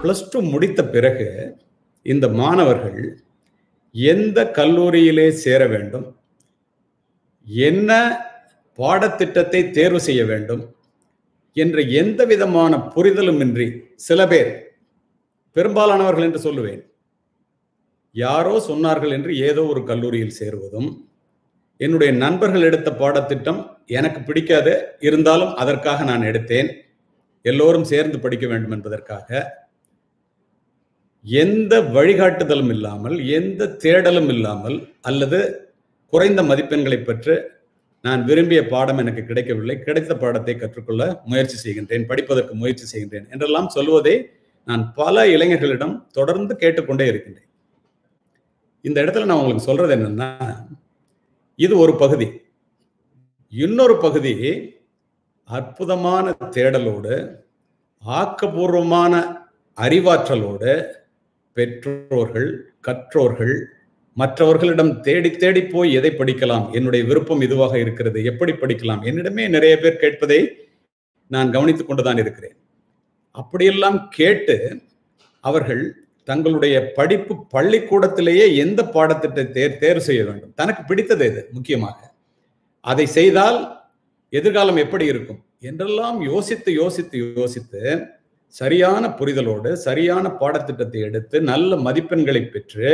plus two முடித்த பிறகு இந்த மாணவர்கள் எந்த கல்லூரியிலே சேர வேண்டும் என்ன பாடத்திட்டத்தை தேர்வு செய்ய வேண்டும் என்ற எந்த விதமான புரிதலுமின்றி சில பேர் பெரும்பாலானவர்கள் என்று சொல்லுவேன் யாரோ சொன்னார்கள் என்று ஏதோ ஒரு கல்லூரியில் சேருவதும் என்னுடைய நண்பர்கள் எடுத்த பாடத்திட்டம் எனக்கு பிடிக்காது இருந்தாலும் அதற்காக நான் எடுத்தேன் எல்லோரும் சேர்ந்து படிக்க வேண்டும் என்பதற்காக எந்த வழிகாட்டுதலும் இல்லாமல் எந்த தேடலும் இல்லாமல் அல்லது குறைந்த மதிப்பெண்களை பெற்று நான் விரும்பிய பாடம் எனக்கு கிடைக்கவில்லை கிடைத்த பாடத்தை கற்றுக்கொள்ள முயற்சி செய்கின்றேன் படிப்பதற்கு முயற்சி செய்கின்றேன் என்றெல்லாம் சொல்வதை நான் பல இளைஞர்களிடம் தொடர்ந்து கேட்டுக்கொண்டே இருக்கின்றேன் இந்த இடத்துல நான் உங்களுக்கு சொல்றது என்னன்னா இது ஒரு பகுதி இன்னொரு பகுதி அற்புதமான தேடலோடு ஆக்கபூர்வமான அறிவாற்றலோடு பெற்றோர்கள் கற்றோர்கள் மற்றவர்களிடம் தேடி தேடி போய் எதை படிக்கலாம் என்னுடைய விருப்பம் இதுவாக இருக்கிறது எப்படி படிக்கலாம் என்னிடமே நிறைய பேர் கேட்பதை நான் கவனித்துக் கொண்டுதான் இருக்கிறேன் அப்படியெல்லாம் கேட்டு அவர்கள் தங்களுடைய படிப்பு பள்ளிக்கூடத்திலேயே எந்த பாடத்திட்டத்தை தேர் தேர்வு செய்ய வேண்டும் தனக்கு பிடித்தது எது முக்கியமாக அதை செய்தால் எதிர்காலம் எப்படி இருக்கும் என்றெல்லாம் யோசித்து யோசித்து யோசித்து சரியான புரிதலோடு சரியான பாடத்திட்டத்தை எடுத்து நல்ல மதிப்பெண்களை பெற்று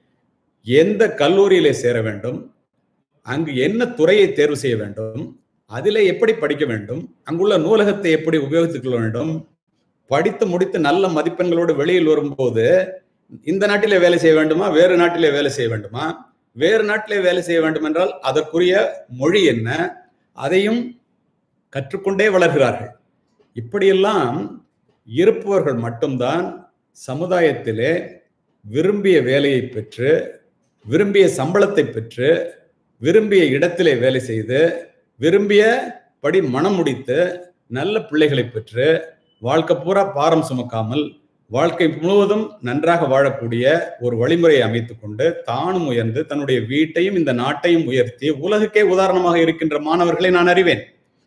எந்த கல்லூரியிலே சேர வேண்டும் அங்கு என்ன துறையை தேர்வு செய்ய வேண்டும் அதிலே எப்படி படிக்க வேண்டும் அங்குள்ள நூலகத்தை எப்படி உபயோகித்துக் கொள்ள வேண்டும் படித்து முடித்து நல்ல மதிப்பெண்களோடு வெளியில் வரும்போது இந்த நாட்டிலே வேலை செய்ய வேண்டுமா வேறு நாட்டிலே வேலை செய்ய வேண்டுமா வேறு நாட்டிலே வேலை செய்ய வேண்டும் என்றால் அதற்குரிய மொழி என்ன அதையும் கற்றுக்கொண்டே வளர்கிறார்கள் இப்படியெல்லாம் இருப்பவர்கள் மட்டும்தான் சமுதாயத்திலே விரும்பிய வேலையை பெற்று விரும்பிய சம்பளத்தை பெற்று விரும்பிய இடத்திலே வேலை செய்து விரும்பிய படி மனம் முடித்து நல்ல பிள்ளைகளை பெற்று வாழ்க்கை பூரா பாரம் சுமக்காமல் வாழ்க்கை முழுவதும் நன்றாக வாழக்கூடிய ஒரு வழிமுறையை அமைத்துக் கொண்டு தானும் உயர்ந்து தன்னுடைய வீட்டையும் இந்த நாட்டையும் உயர்த்தி உலகுக்கே உதாரணமாக இருக்கின்ற மாணவர்களை நான் அறிவேன்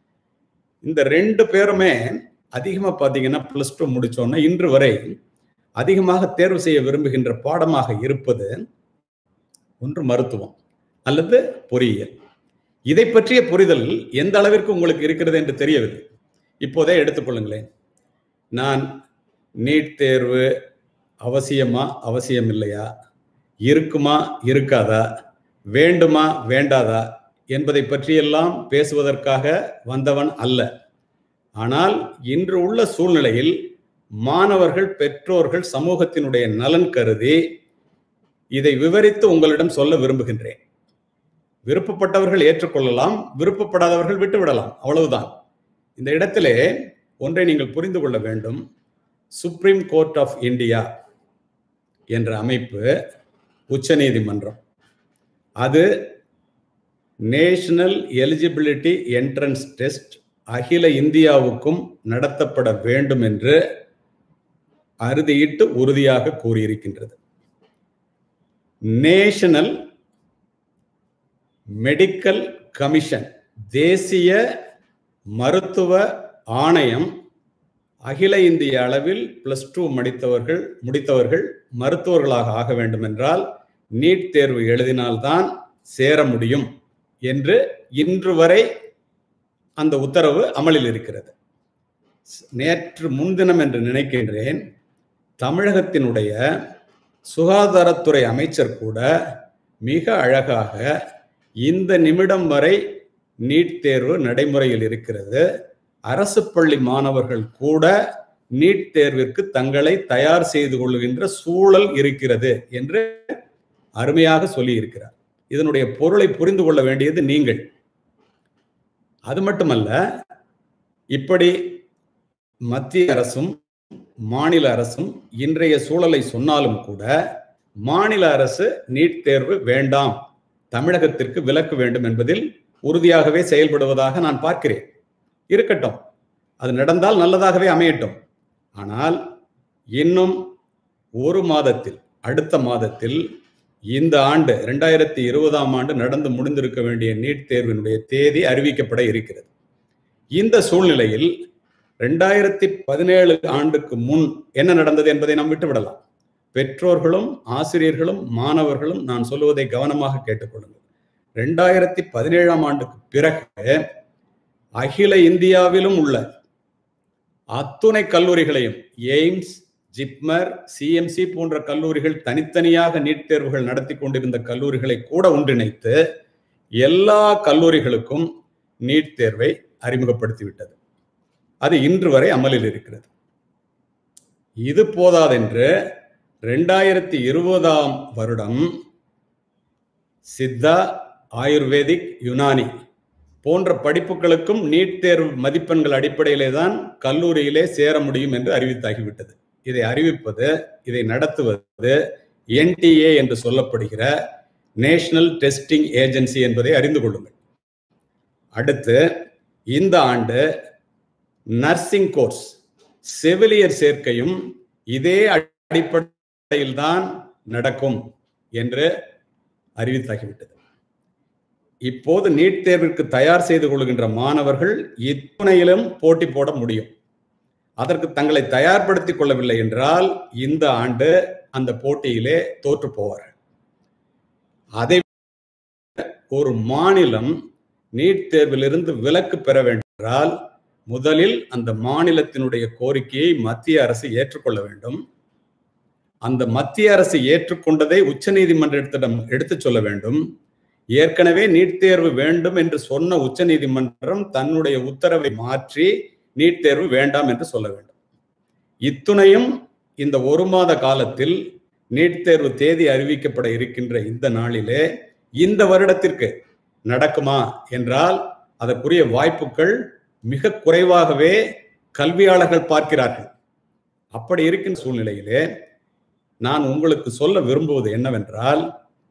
இந்த ரெண்டு பேருமே அதிகமா பாத்தீங்கன்னா பிளஸ் டூ முடிச்சோன்னா இன்று வரை அதிகமாக தேர்வு செய்ய விரும்புகின்ற பாடமாக இருப்பது ஒன்று மருத்துவம் அல்லது பொறியியல் இதை பற்றிய புரிதல் எந்த அளவிற்கு உங்களுக்கு இருக்கிறது என்று தெரியவில்லை இப்போதே எடுத்துக்கொள்ளுங்களேன் நான் நீட் தேர்வு அவசியமா அவசியம் இல்லையா இருக்குமா இருக்காதா வேண்டுமா வேண்டாதா என்பதை பற்றியெல்லாம் பேசுவதற்காக வந்தவன் அல்ல ஆனால் இன்று உள்ள சூழ்நிலையில் மாணவர்கள் பெற்றோர்கள் சமூகத்தினுடைய நலன் கருதி இதை விவரித்து உங்களிடம் சொல்ல விரும்புகின்றேன் விருப்பப்பட்டவர்கள் ஏற்றுக்கொள்ளலாம் விருப்பப்படாதவர்கள் விட்டுவிடலாம் அவ்வளவுதான் இந்த இடத்திலே ஒன்றை நீங்கள் புரிந்து கொள்ள வேண்டும் சுப்ரீம் கோர்ட் ஆஃப் இந்தியா என்ற அமைப்பு உச்சநீதிமன்றம் அது நேஷனல் எலிஜிபிலிட்டி என்ட்ரன்ஸ் டெஸ்ட் அகில இந்தியாவுக்கும் நடத்தப்பட வேண்டும் என்று அறுதியிட்டு உறுதியாக கூறியிருக்கின்றது நேஷனல் மெடிக்கல் கமிஷன் தேசிய மருத்துவ ஆணையம் அகில இந்திய அளவில் பிளஸ் டூ முடித்தவர்கள் முடித்தவர்கள் மருத்துவர்களாக ஆக வேண்டும் என்றால் நீட் தேர்வு எழுதினால்தான் சேர முடியும் என்று இன்று வரை அந்த உத்தரவு அமலில் இருக்கிறது நேற்று முன்தினம் என்று நினைக்கின்றேன் தமிழகத்தினுடைய சுகாதாரத்துறை அமைச்சர் கூட மிக அழகாக இந்த நிமிடம் வரை நீட் தேர்வு நடைமுறையில் இருக்கிறது அரசு பள்ளி மாணவர்கள் கூட நீட் தேர்விற்கு தங்களை தயார் செய்து கொள்கின்ற சூழல் இருக்கிறது என்று அருமையாக சொல்லி இருக்கிறார் இதனுடைய பொருளை புரிந்து கொள்ள வேண்டியது நீங்கள் அது மட்டுமல்ல இப்படி மத்திய அரசும் மாநில அரசும் இன்றைய சூழலை சொன்னாலும் கூட மாநில அரசு நீட் தேர்வு வேண்டாம் தமிழகத்திற்கு விலக்கு வேண்டும் என்பதில் உறுதியாகவே செயல்படுவதாக நான் பார்க்கிறேன் இருக்கட்டும் அது நடந்தால் நல்லதாகவே அமையட்டும் ஆனால் இன்னும் ஒரு மாதத்தில் அடுத்த மாதத்தில் இந்த ஆண்டு இரண்டாயிரத்தி இருபதாம் ஆண்டு நடந்து முடிந்திருக்க வேண்டிய நீட் தேர்வினுடைய தேதி அறிவிக்கப்பட இருக்கிறது இந்த சூழ்நிலையில் ரெண்டாயிரத்தி பதினேழு ஆண்டுக்கு முன் என்ன நடந்தது என்பதை நாம் விட்டுவிடலாம் பெற்றோர்களும் ஆசிரியர்களும் மாணவர்களும் நான் சொல்லுவதை கவனமாக கேட்டுக்கொள்ளுங்கள் ரெண்டாயிரத்தி பதினேழாம் ஆண்டுக்கு பிறகு அகில இந்தியாவிலும் உள்ள அத்துணை கல்லூரிகளையும் எய்ம்ஸ் ஜிப்மர் சிஎம்சி போன்ற கல்லூரிகள் தனித்தனியாக நீட் தேர்வுகள் நடத்தி கொண்டிருந்த கல்லூரிகளை கூட ஒன்றிணைத்து எல்லா கல்லூரிகளுக்கும் நீட் தேர்வை அறிமுகப்படுத்திவிட்டது அது இன்று வரை அமலில் இருக்கிறது இது போதாதென்று ரெண்டாயிரத்தி இருபதாம் வருடம் சித்தா ஆயுர்வேதிக் யுனானி போன்ற படிப்புகளுக்கும் நீட் தேர்வு மதிப்பெண்கள் அடிப்படையிலே தான் கல்லூரியிலே சேர முடியும் என்று அறிவித்தாகிவிட்டது இதை அறிவிப்பது இதை நடத்துவது என்டிஏ என்று சொல்லப்படுகிற நேஷனல் டெஸ்டிங் ஏஜென்சி என்பதை அறிந்து கொள்ளுங்கள் அடுத்து இந்த ஆண்டு நர்சிங் கோர்ஸ் செவிலியர் சேர்க்கையும் இதே அடிப்படையில் தான் நடக்கும் என்று அறிவித்தாகிவிட்டது இப்போது நீட் தேர்விற்கு தயார் செய்து கொள்கின்ற மாணவர்கள் இத்துணையிலும் போட்டி போட முடியும் அதற்கு தங்களை தயார்படுத்திக் கொள்ளவில்லை என்றால் இந்த ஆண்டு அந்த போட்டியிலே தோற்று போவார்கள் அதை ஒரு மாநிலம் நீட் தேர்விலிருந்து விலக்கு பெற வேண்டுமென்றால் முதலில் அந்த மாநிலத்தினுடைய கோரிக்கையை மத்திய அரசு ஏற்றுக்கொள்ள வேண்டும் அந்த மத்திய அரசு ஏற்றுக்கொண்டதை உச்ச நீதிமன்றத்திடம் எடுத்துச் சொல்ல வேண்டும் ஏற்கனவே நீட் தேர்வு வேண்டும் என்று சொன்ன உச்ச நீதிமன்றம் தன்னுடைய உத்தரவை மாற்றி நீட் தேர்வு வேண்டாம் என்று சொல்ல வேண்டும் இத்துணையும் இந்த ஒரு மாத காலத்தில் நீட் தேர்வு தேதி அறிவிக்கப்பட இருக்கின்ற இந்த நாளிலே இந்த வருடத்திற்கு நடக்குமா என்றால் அதற்குரிய வாய்ப்புகள் மிக குறைவாகவே கல்வியாளர்கள் பார்க்கிறார்கள் அப்படி இருக்கின்ற சூழ்நிலையிலே நான் உங்களுக்கு சொல்ல விரும்புவது என்னவென்றால்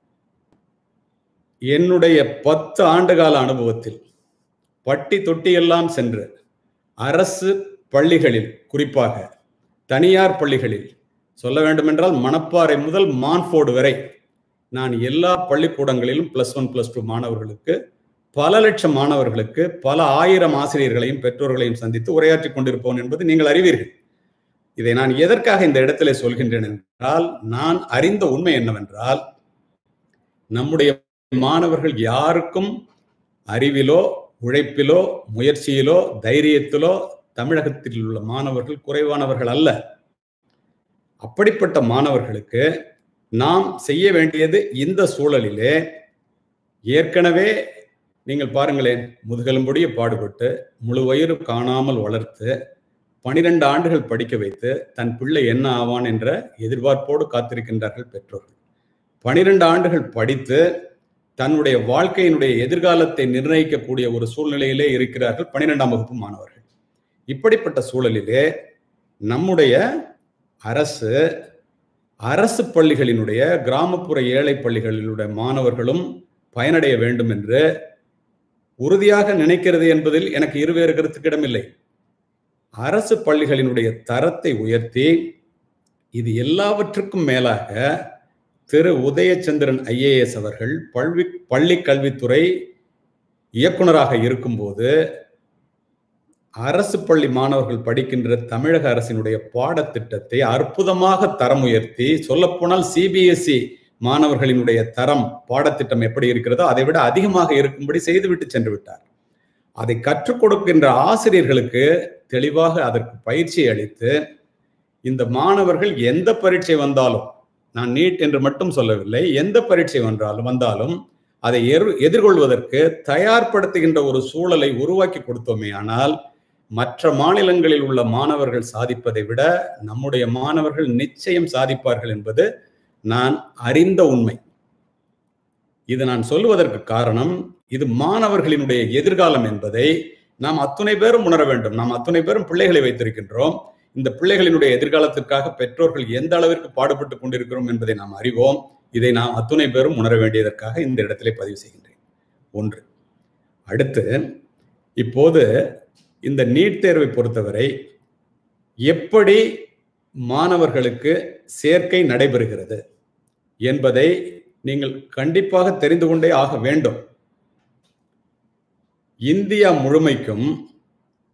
என்னுடைய பத்து ஆண்டுகால அனுபவத்தில் பட்டி தொட்டி எல்லாம் சென்று அரசு பள்ளிகளில் குறிப்பாக தனியார் பள்ளிகளில் சொல்ல வேண்டுமென்றால் மணப்பாறை முதல் மான்ஃபோர்டு வரை நான் எல்லா பள்ளிக்கூடங்களிலும் பிளஸ் ஒன் பிளஸ் டூ மாணவர்களுக்கு பல லட்சம் மாணவர்களுக்கு பல ஆயிரம் ஆசிரியர்களையும் பெற்றோர்களையும் சந்தித்து உரையாற்றி கொண்டிருப்போம் என்பது நீங்கள் அறிவீர்கள் இதை நான் எதற்காக இந்த இடத்திலே சொல்கின்றேன் என்றால் நான் அறிந்த உண்மை என்னவென்றால் நம்முடைய மாணவர்கள் யாருக்கும் அறிவிலோ உழைப்பிலோ முயற்சியிலோ தைரியத்திலோ தமிழகத்தில் உள்ள மாணவர்கள் குறைவானவர்கள் அல்ல அப்படிப்பட்ட மாணவர்களுக்கு நாம் செய்ய வேண்டியது இந்த சூழலிலே ஏற்கனவே நீங்கள் பாருங்களேன் முதுகெலும்புடைய பாடுபட்டு முழு வயிறு காணாமல் வளர்த்து பனிரெண்டு ஆண்டுகள் படிக்க வைத்து தன் பிள்ளை என்ன ஆவான் என்ற எதிர்பார்ப்போடு காத்திருக்கின்றார்கள் பெற்றோர்கள் பனிரெண்டு ஆண்டுகள் படித்து தன்னுடைய வாழ்க்கையினுடைய எதிர்காலத்தை நிர்ணயிக்கக்கூடிய ஒரு சூழ்நிலையிலே இருக்கிறார்கள் பனிரெண்டாம் வகுப்பு மாணவர்கள் இப்படிப்பட்ட சூழலிலே நம்முடைய அரசு அரசு பள்ளிகளினுடைய கிராமப்புற ஏழை பள்ளிகளினுடைய மாணவர்களும் பயனடைய வேண்டும் என்று உறுதியாக நினைக்கிறது என்பதில் எனக்கு இருவேறு கருத்துக்கு இடமில்லை அரசு பள்ளிகளினுடைய தரத்தை உயர்த்தி இது எல்லாவற்றுக்கும் மேலாக திரு உதயச்சந்திரன் ஐஏஎஸ் அவர்கள் பள்ளி பள்ளி கல்வித்துறை இயக்குனராக இருக்கும்போது அரசு பள்ளி மாணவர்கள் படிக்கின்ற தமிழக அரசினுடைய பாடத்திட்டத்தை அற்புதமாக தரம் உயர்த்தி சொல்லப்போனால் சிபிஎஸ்இ மாணவர்களினுடைய தரம் பாடத்திட்டம் எப்படி இருக்கிறதோ அதை விட அதிகமாக இருக்கும்படி செய்துவிட்டு சென்று விட்டார் அதை கற்றுக் கொடுக்கின்ற ஆசிரியர்களுக்கு தெளிவாக அதற்கு பயிற்சி அளித்து இந்த மாணவர்கள் எந்த பரீட்சை வந்தாலும் நான் நீட் என்று மட்டும் சொல்லவில்லை எந்த பரீட்சை வந்தாலும் வந்தாலும் அதை எதிர்கொள்வதற்கு தயார்படுத்துகின்ற ஒரு சூழலை உருவாக்கி கொடுத்தோமே ஆனால் மற்ற மாநிலங்களில் உள்ள மாணவர்கள் சாதிப்பதை விட நம்முடைய மாணவர்கள் நிச்சயம் சாதிப்பார்கள் என்பது நான் அறிந்த உண்மை இது நான் சொல்லுவதற்கு காரணம் இது மாணவர்களினுடைய எதிர்காலம் என்பதை நாம் அத்துணை பேரும் உணர வேண்டும் நாம் அத்துணை பேரும் பிள்ளைகளை வைத்திருக்கின்றோம் இந்த பிள்ளைகளினுடைய எதிர்காலத்திற்காக பெற்றோர்கள் எந்த அளவிற்கு பாடுபட்டு கொண்டிருக்கிறோம் என்பதை நாம் அறிவோம் இதை நாம் அத்துணை பேரும் உணர வேண்டியதற்காக இந்த இடத்திலே பதிவு செய்கின்றேன் ஒன்று அடுத்து இப்போது இந்த நீட் தேர்வை பொறுத்தவரை எப்படி மாணவர்களுக்கு சேர்க்கை நடைபெறுகிறது என்பதை நீங்கள் கண்டிப்பாக தெரிந்து கொண்டே ஆக வேண்டும் இந்தியா முழுமைக்கும்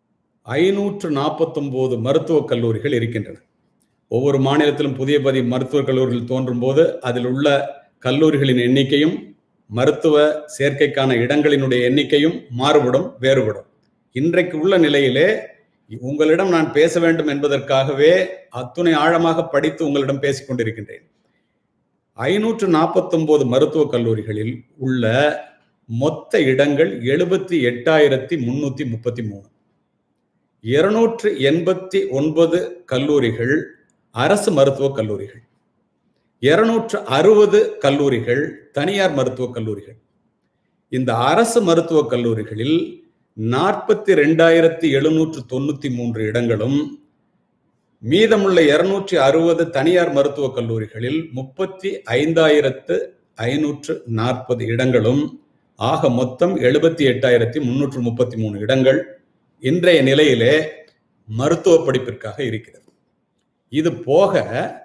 ஐநூற்று நாற்பத்தொம்போது மருத்துவக் கல்லூரிகள் இருக்கின்றன ஒவ்வொரு மாநிலத்திலும் புதிய பதிவு மருத்துவக் கல்லூரிகள் தோன்றும் போது அதில் உள்ள கல்லூரிகளின் எண்ணிக்கையும் மருத்துவ சேர்க்கைக்கான இடங்களினுடைய எண்ணிக்கையும் மாறுபடும் வேறுபடும் இன்றைக்கு உள்ள நிலையிலே உங்களிடம் நான் பேச வேண்டும் என்பதற்காகவே அத்துணை ஆழமாக படித்து உங்களிடம் பேசிக் கொண்டிருக்கின்றேன் ஐநூற்று நாற்பத்தொன்பது மருத்துவக் கல்லூரிகளில் உள்ள மொத்த இடங்கள் எழுபத்தி எட்டாயிரத்தி முன்னூத்தி முப்பத்தி மூணு இருநூற்று எண்பத்தி ஒன்பது கல்லூரிகள் அரசு மருத்துவக் கல்லூரிகள் இருநூற்று அறுபது கல்லூரிகள் தனியார் மருத்துவக் கல்லூரிகள் இந்த அரசு மருத்துவக் கல்லூரிகளில் நாற்பத்தி ரெண்டாயிரத்தி எழுநூற்று தொண்ணூத்தி மூன்று இடங்களும் மீதமுள்ள இருநூற்றி அறுபது தனியார் மருத்துவக் கல்லூரிகளில் முப்பத்தி ஐந்தாயிரத்து ஐநூற்று நாற்பது இடங்களும் ஆக மொத்தம் எழுபத்தி எட்டாயிரத்தி முன்னூற்று முப்பத்தி மூணு இடங்கள் இன்றைய நிலையிலே மருத்துவ படிப்பிற்காக இருக்கிறது இது போக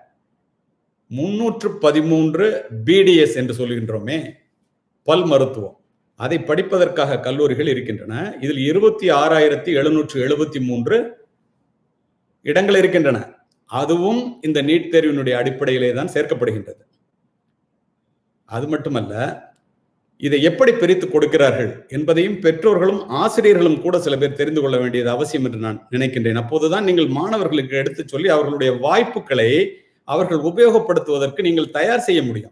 முன்னூற்று பதிமூன்று பிடிஎஸ் என்று சொல்கின்றோமே பல் மருத்துவம் அதை படிப்பதற்காக கல்லூரிகள் இருக்கின்றன இதில் இருபத்தி ஆறாயிரத்தி எழுநூற்று எழுபத்தி மூன்று இடங்கள் இருக்கின்றன அதுவும் இந்த நீட் தேர்வினுடைய அடிப்படையிலே தான் சேர்க்கப்படுகின்றது அது மட்டுமல்ல இதை எப்படி பிரித்து கொடுக்கிறார்கள் என்பதையும் பெற்றோர்களும் ஆசிரியர்களும் கூட சில பேர் தெரிந்து கொள்ள வேண்டியது அவசியம் என்று நான் நினைக்கின்றேன் அப்போதுதான் நீங்கள் மாணவர்களுக்கு எடுத்து சொல்லி அவர்களுடைய வாய்ப்புகளை அவர்கள் உபயோகப்படுத்துவதற்கு நீங்கள் தயார் செய்ய முடியும்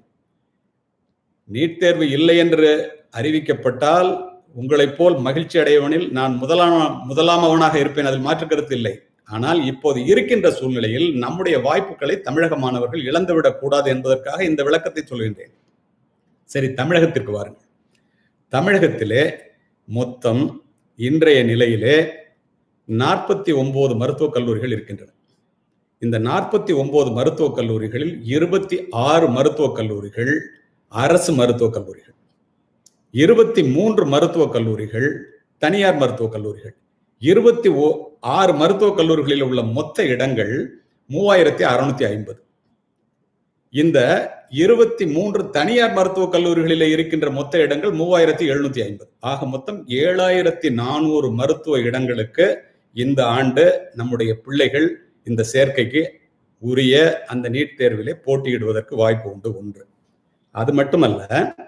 நீட் தேர்வு இல்லை என்று அறிவிக்கப்பட்டால் உங்களைப் போல் மகிழ்ச்சி அடையவனில் நான் முதலாம் முதலாமவனாக இருப்பேன் அதில் மாற்று கருத்து இல்லை ஆனால் இப்போது இருக்கின்ற சூழ்நிலையில் நம்முடைய வாய்ப்புகளை தமிழக மாணவர்கள் இழந்துவிடக் கூடாது என்பதற்காக இந்த விளக்கத்தை சொல்கின்றேன் சரி தமிழகத்திற்கு வாருங்கள் தமிழகத்திலே மொத்தம் இன்றைய நிலையிலே நாற்பத்தி ஒன்பது மருத்துவக் கல்லூரிகள் இருக்கின்றன இந்த நாற்பத்தி ஒன்பது மருத்துவக் கல்லூரிகளில் இருபத்தி ஆறு மருத்துவக் கல்லூரிகள் அரசு மருத்துவக் கல்லூரிகள் இருபத்தி மூன்று மருத்துவக் கல்லூரிகள் தனியார் மருத்துவக் கல்லூரிகள் இருபத்தி ஓ ஆறு மருத்துவக் கல்லூரிகளில் உள்ள மொத்த இடங்கள் மூவாயிரத்தி அறுநூத்தி ஐம்பது இந்த இருபத்தி மூன்று தனியார் மருத்துவக் கல்லூரிகளில் இருக்கின்ற மொத்த இடங்கள் மூவாயிரத்தி எழுநூத்தி ஐம்பது ஆக மொத்தம் ஏழாயிரத்தி நானூறு மருத்துவ இடங்களுக்கு இந்த ஆண்டு நம்முடைய பிள்ளைகள் இந்த சேர்க்கைக்கு உரிய அந்த நீட் தேர்விலே போட்டியிடுவதற்கு வாய்ப்பு உண்டு ஒன்று அது மட்டுமல்ல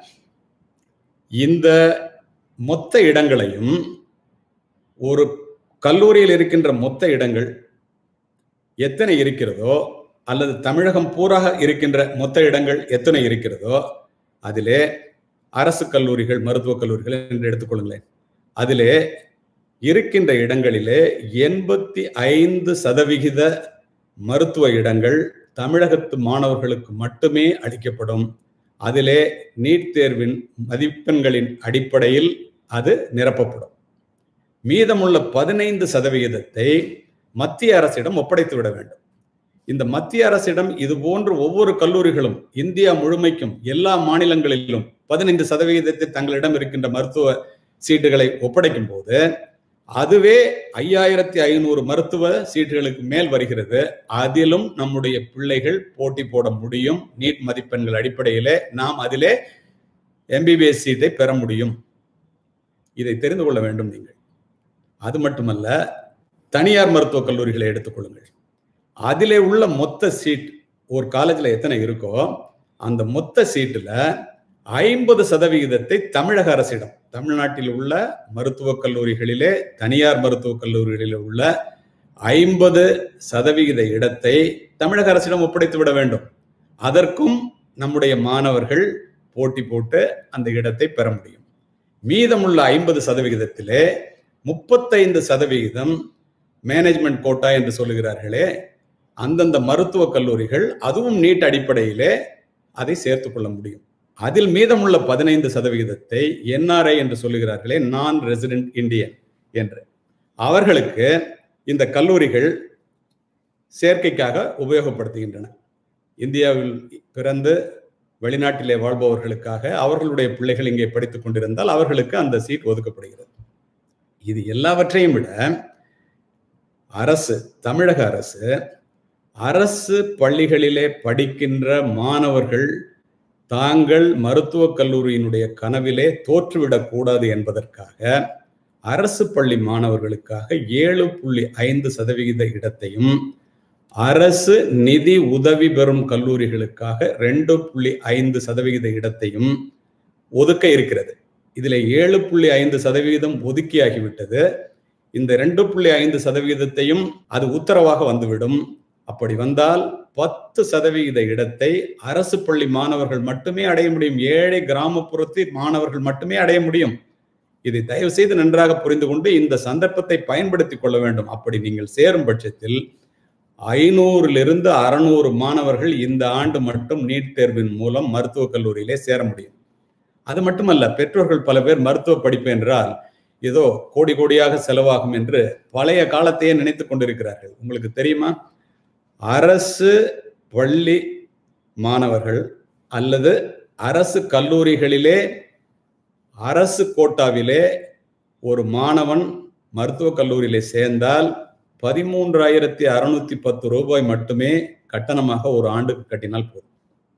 இந்த மொத்த இடங்களையும் ஒரு கல்லூரியில் இருக்கின்ற மொத்த இடங்கள் எத்தனை இருக்கிறதோ அல்லது தமிழகம் பூராக இருக்கின்ற மொத்த இடங்கள் எத்தனை இருக்கிறதோ அதிலே அரசு கல்லூரிகள் மருத்துவக் கல்லூரிகள் என்று எடுத்துக்கொள்ளுங்களேன் அதிலே இருக்கின்ற இடங்களிலே எண்பத்தி ஐந்து சதவிகித மருத்துவ இடங்கள் தமிழகத்து மாணவர்களுக்கு மட்டுமே அளிக்கப்படும் அதிலே நீட் தேர்வின் மதிப்பெண்களின் அடிப்படையில் அது நிரப்பப்படும் மீதமுள்ள பதினைந்து சதவிகிதத்தை மத்திய அரசிடம் ஒப்படைத்து விட வேண்டும் இந்த மத்திய அரசிடம் இது போன்று ஒவ்வொரு கல்லூரிகளும் இந்தியா முழுமைக்கும் எல்லா மாநிலங்களிலும் பதினைந்து சதவிகிதத்தை தங்களிடம் இருக்கின்ற மருத்துவ சீட்டுகளை ஒப்படைக்கும் போது அதுவே ஐயாயிரத்தி ஐநூறு மருத்துவ சீட்டுகளுக்கு மேல் வருகிறது அதிலும் நம்முடைய பிள்ளைகள் போட்டி போட முடியும் நீட் மதிப்பெண்கள் அடிப்படையிலே நாம் அதிலே எம்பிபிஎஸ் சீட்டை பெற முடியும் இதை தெரிந்து கொள்ள வேண்டும் நீங்கள் அது மட்டுமல்ல தனியார் மருத்துவக் கல்லூரிகளை எடுத்துக்கொள்ளுங்கள் அதிலே உள்ள மொத்த சீட் ஒரு காலேஜில் எத்தனை இருக்கோ அந்த மொத்த சீட்டில் ஐம்பது சதவிகிதத்தை தமிழக அரசிடம் தமிழ்நாட்டில் உள்ள மருத்துவக் கல்லூரிகளிலே தனியார் மருத்துவக் கல்லூரிகளில் உள்ள ஐம்பது சதவிகித இடத்தை தமிழக அரசிடம் ஒப்படைத்து விட வேண்டும் அதற்கும் நம்முடைய மாணவர்கள் போட்டி போட்டு அந்த இடத்தை பெற முடியும் மீதமுள்ள ஐம்பது சதவிகிதத்திலே முப்பத்தைந்து சதவிகிதம் மேனேஜ்மெண்ட் கோட்டா என்று சொல்லுகிறார்களே அந்தந்த மருத்துவக் கல்லூரிகள் அதுவும் நீட் அடிப்படையிலே அதை சேர்த்துக் கொள்ள முடியும் அதில் மீதமுள்ள பதினைந்து சதவிகிதத்தை என்ஆர்ஐ என்று சொல்லுகிறார்களே நான் ரெசிடென்ட் இந்தியன் என்று அவர்களுக்கு இந்த கல்லூரிகள் சேர்க்கைக்காக உபயோகப்படுத்துகின்றன இந்தியாவில் பிறந்து வெளிநாட்டிலே வாழ்பவர்களுக்காக அவர்களுடைய பிள்ளைகள் இங்கே படித்துக் கொண்டிருந்தால் அவர்களுக்கு அந்த சீட் ஒதுக்கப்படுகிறது இது எல்லாவற்றையும் விட அரசு தமிழக அரசு அரசு பள்ளிகளிலே படிக்கின்ற மாணவர்கள் தாங்கள் மருத்துவக் கல்லூரியினுடைய கனவிலே தோற்றுவிடக் கூடாது என்பதற்காக அரசு பள்ளி மாணவர்களுக்காக ஏழு புள்ளி ஐந்து சதவிகித இடத்தையும் அரசு நிதி உதவி பெறும் கல்லூரிகளுக்காக ரெண்டு புள்ளி ஐந்து சதவிகித இடத்தையும் ஒதுக்க இருக்கிறது இதுல ஏழு புள்ளி ஐந்து சதவிகிதம் ஒதுக்கியாகிவிட்டது இந்த ரெண்டு புள்ளி ஐந்து சதவிகிதத்தையும் அது உத்தரவாக வந்துவிடும் அப்படி வந்தால் பத்து சதவிகித இடத்தை அரசு பள்ளி மாணவர்கள் மட்டுமே அடைய முடியும் ஏழை கிராமப்புறத்து மாணவர்கள் மட்டுமே அடைய முடியும் இதை தயவு செய்து நன்றாக புரிந்து கொண்டு இந்த சந்தர்ப்பத்தை பயன்படுத்திக் கொள்ள வேண்டும் அப்படி நீங்கள் சேரும் பட்சத்தில் ஐநூறிலிருந்து அறுநூறு மாணவர்கள் இந்த ஆண்டு மட்டும் நீட் தேர்வின் மூலம் மருத்துவக் கல்லூரியிலே சேர முடியும் அது மட்டுமல்ல பெற்றோர்கள் பல பேர் மருத்துவ படிப்பு என்றால் ஏதோ கோடி கோடியாக செலவாகும் என்று பழைய காலத்தையே நினைத்து கொண்டிருக்கிறார்கள் உங்களுக்கு தெரியுமா அரசு பள்ளி மாணவர்கள் அல்லது அரசு கல்லூரிகளிலே அரசு கோட்டாவிலே ஒரு மாணவன் மருத்துவக் கல்லூரியிலே சேர்ந்தால் பதிமூன்றாயிரத்தி அறுநூத்தி பத்து ரூபாய் மட்டுமே கட்டணமாக ஒரு ஆண்டுக்கு கட்டினால் போதும்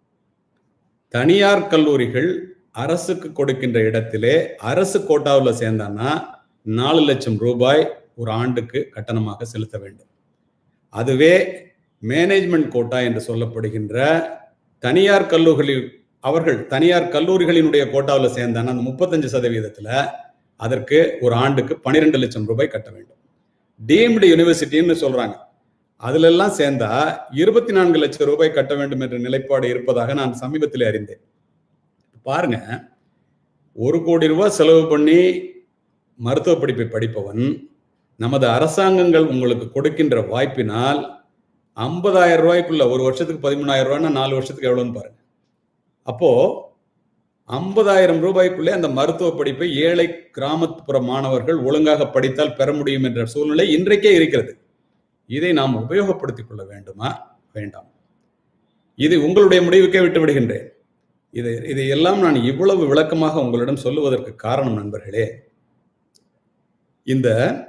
தனியார் கல்லூரிகள் அரசுக்கு கொடுக்கின்ற இடத்திலே அரசு கோட்டாவில் சேர்ந்தான்னா நாலு லட்சம் ரூபாய் ஒரு ஆண்டுக்கு கட்டணமாக செலுத்த வேண்டும் அதுவே மேனேஜ்மெண்ட் கோட்டா என்று சொல்லப்படுகின்ற தனியார் கல்லூரி அவர்கள் தனியார் கல்லூரிகளினுடைய கோட்டாவில் சேர்ந்தான அந்த முப்பத்தஞ்சு சதவீதத்தில் அதற்கு ஒரு ஆண்டுக்கு பன்னிரெண்டு லட்சம் ரூபாய் கட்ட வேண்டும் டீம்டு யூனிவர்சிட்டின்னு சொல்றாங்க அதுல எல்லாம் சேர்ந்தா இருபத்தி நான்கு லட்சம் ரூபாய் கட்ட வேண்டும் என்ற நிலைப்பாடு இருப்பதாக நான் சமீபத்தில் அறிந்தேன் பாருங்க ஒரு கோடி ரூபாய் செலவு பண்ணி மருத்துவ படிப்பை படிப்பவன் நமது அரசாங்கங்கள் உங்களுக்கு கொடுக்கின்ற வாய்ப்பினால் ஐம்பதாயிரம் ரூபாய்க்குள்ள ஒரு வருஷத்துக்கு பதிமூணாயிரம் ரூபாய்னா நாலு வருஷத்துக்கு எவ்வளோன்னு பாருங்க அப்போ ஐம்பதாயிரம் ரூபாய்க்குள்ளே அந்த மருத்துவ படிப்பை ஏழை கிராமப்புற மாணவர்கள் ஒழுங்காக படித்தால் பெற முடியும் என்ற சூழ்நிலை இன்றைக்கே இருக்கிறது இதை நாம் உபயோகப்படுத்திக் கொள்ள வேண்டுமா வேண்டாம் இது உங்களுடைய முடிவுக்கே விட்டு விடுகின்றேன் இது இதையெல்லாம் நான் இவ்வளவு விளக்கமாக உங்களிடம் சொல்லுவதற்கு காரணம் நண்பர்களே இந்த